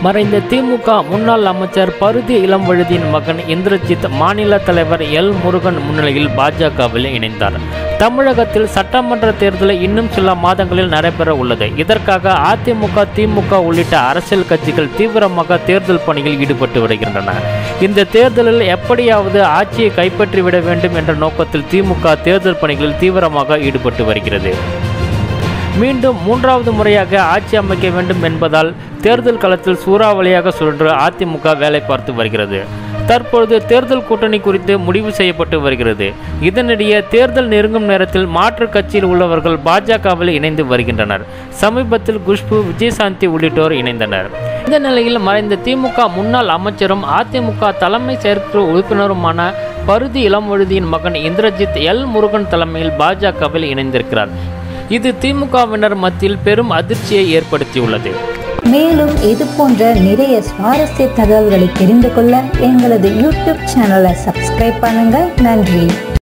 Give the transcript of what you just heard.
மறைந்த திமுக முன்னாள் அமைச்சர் பருதி இளம்வழுதியின் மகன் இந்திரஜித் மாநில தலைவர் எல் முருகன் முன்னிலையில் பாஜகவில் இணைந்தார் தமிழகத்தில் சட்டமன்ற தேர்தல் இன்னும் சில மாதங்களில் நடைபெற உள்ளது இதற்காக அதிமுக திமுக உள்ளிட்ட அரசியல் கட்சிகள் தீவிரமாக தேர்தல் பணியில் ஈடுபட்டு வருகின்றன இந்த தேர்தலில் எப்படியாவது ஆட்சியை கைப்பற்றிவிட வேண்டும் என்ற நோக்கத்தில் திமுக தேர்தல் பணிகளில் தீவிரமாக ஈடுபட்டு வருகிறது மீண்டும் மூன்றாவது முறையாக ஆட்சி அமைக்க வேண்டும் என்பதால் தேர்தல் களத்தில் சூறாவளியாக சுழன்று அதிமுக வேலை பார்த்து வருகிறது தற்பொழுது தேர்தல் கூட்டணி குறித்து முடிவு செய்யப்பட்டு வருகிறது இதனிடையே தேர்தல் நெருங்கும் நேரத்தில் மாற்றுக் கட்சியில் உள்ளவர்கள் பாஜகவில் இணைந்து வருகின்றனர் சமீபத்தில் குஷ்பு விஜயசாந்தி உள்ளிட்டோர் இணைந்தனர் இந்த நிலையில் மறைந்த திமுக முன்னாள் அமைச்சரும் அதிமுக தலைமை செயற்குழு உறுப்பினருமான பருதி இளம்வழுதியின் மகன் இந்திரஜித் எல் முருகன் தலைமையில் பாஜகவில் இணைந்திருக்கிறார் இது திமுகவினர் மத்தியில் பெரும் அதிர்ச்சியை ஏற்படுத்தியுள்ளது மேலும் இது போன்ற நிறைய சுவாரஸ்ய தகவல்களை தெரிந்து கொள்ள எங்களது யூடியூப் சேனலை சப்ஸ்கிரைப் பண்ணுங்க நன்றி